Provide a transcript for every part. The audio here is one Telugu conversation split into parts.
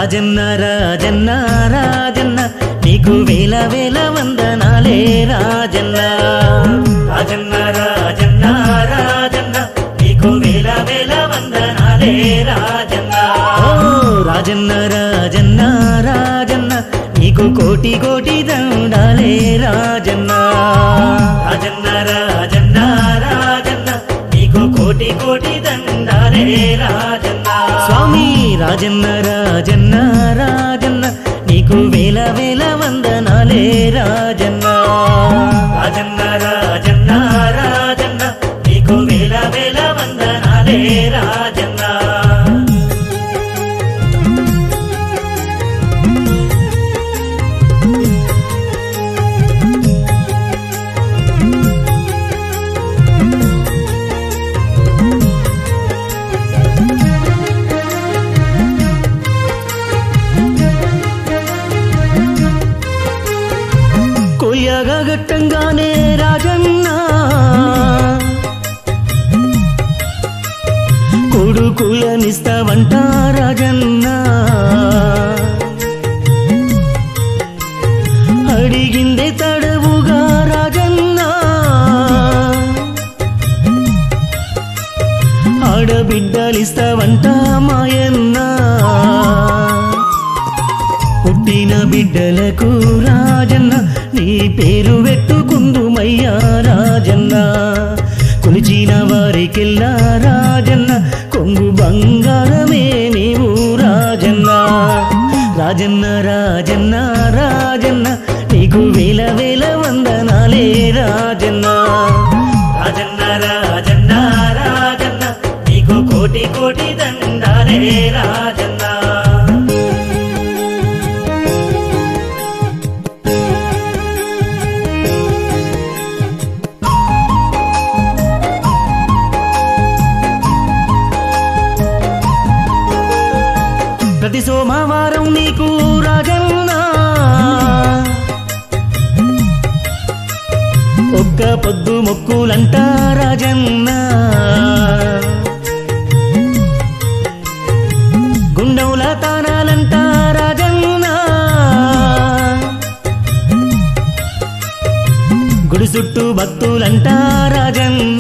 రాజన్న రాజన్న రాజన్న నీకు వేల వేల వందనాలే రాజన్న రాజన్న రాజన్న రాజన్న నీకు వేల వేల వందనాలే రాజన్న ఓ రాజన్న రాజన్న రాజన్న నీకు కోటి కోటి దండాలే రాజన్న రాజన్న రాజన్న రాజన్న నీకు కోటి కోటి దండాలే రాజన్న స్వామి రాజన్న రాజన్న రాజన్న నీకు వేల వేల వందనాలే రాజన్న రాజన్న రాజన్న రాజన్న నీకు వేల వేల వందనాలే రాజన్న కొయ్యగా గట్టంగానే రాజన్న కొడుకులనిస్తావంట రాజన్న అడిగిందే తడవుగా రాజన్న ఆడబిడ్డలిస్తావంట మాయన్న పుట్టిన బిడ్డలకు రాజన్న నీ పేరు పెట్టుకుందుమయ్యా రాజన్న కొలిచిన వారికెల్లా రాజన్న కొంగు బంగారమే నీవు రాజన్న రాజన్న రాజన్న రాజన్న నీకు వేల వేల వందనాలే రాజన్న రాజన్న రాజన్న రాజన్న నీకు కోటి కోటి దండాలే రాజన్న ప్రతి సోమవారం నీకు రాజన్న ఒక్క పొద్దు మొక్కులంట రాజన్న గుండవుల తానాలంట రాజన్న గుడి చుట్టూ భక్తులంట రాజన్న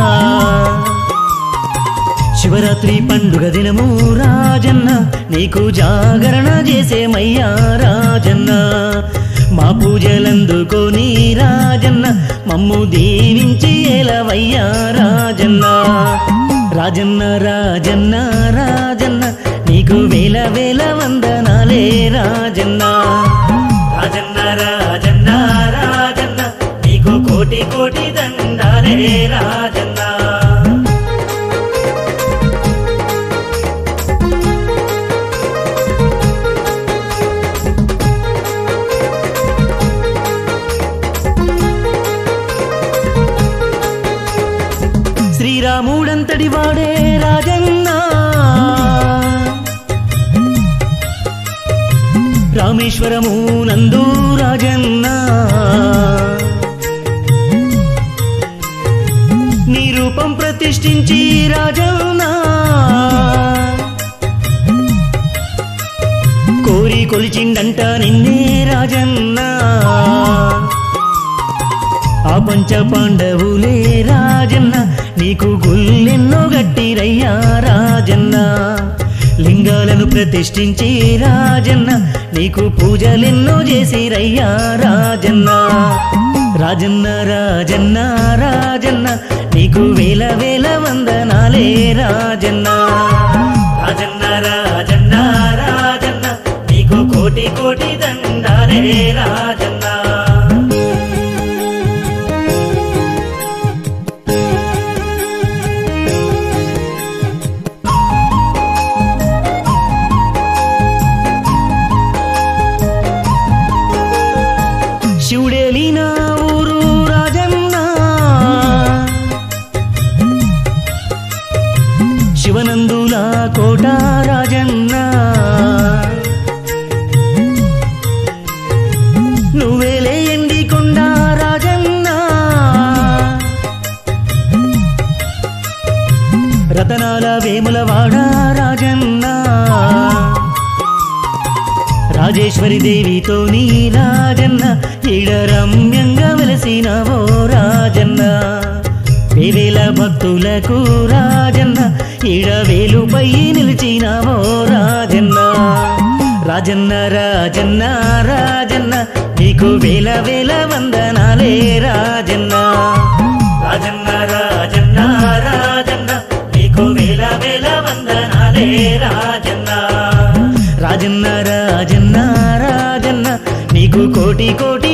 శివరాత్రి పండుగ దినము రాజన్న నీకు జాగరణ చేసేమయ్యా రాజన్న మా పూజలందుకొని రాజన్న మమ్ము దీవించి ఎలవయ్యా రాజన్న రాజన్న రాజన్న రాజన్న నీకు వేల వేల వందనాలే రాజన్న రాజన్న రాజన్న రాజన్న నీకు కోటి కోటి దండాలే రాజన్న శ్రీరాముడంతటి వాడే రాజన్న రామేశ్వరము నందు రాజన్న నీ రూపం ప్రతిష్ఠించి రాజన్న కోరి కొలిచిండంట నిన్నే రాజన్న ఆ పంచ పాండవులే రాజన్న నీకు గుల్లెన్నో గట్టిరయ్యా రాజన్న లింగాలను ప్రతిష్ఠించి రాజన్న నీకు పూజలెన్నో చేసిరయ్యా రాజన్న రాజన్న రాజన్న రాజన్న నీకు వేల వేల వందనాలే రాజన్న రాజన్న రాజన్న రాజన్న నీకు కోటి కోటి దండాలే రాజన్న శివుడేలిన ఊరు రాజన్న శివనందుల కోట రాజన్న నువ్వేలే ఎండి కొండ రాజన్న రతనాల వేములవాడ రాజన్న రాజేశ్వరి దేవితో నీ రాజన్న ఈడ రమ్యంగా వెలసినవో రాజన్న వేవేల భక్తులకు రాజన్న ఈడ వేలుపై నిలిచినవో రాజన్న రాజన్న రాజన్న రాజన్న నీకు వేల వేల వందనాలే రాజన్న రాజన్న రాజన్న రాజన్న నీకు వేల వేల వందనాలే రాజన్న రాజన్న రాజన్న రాజన్న నీకు కోటి కోటి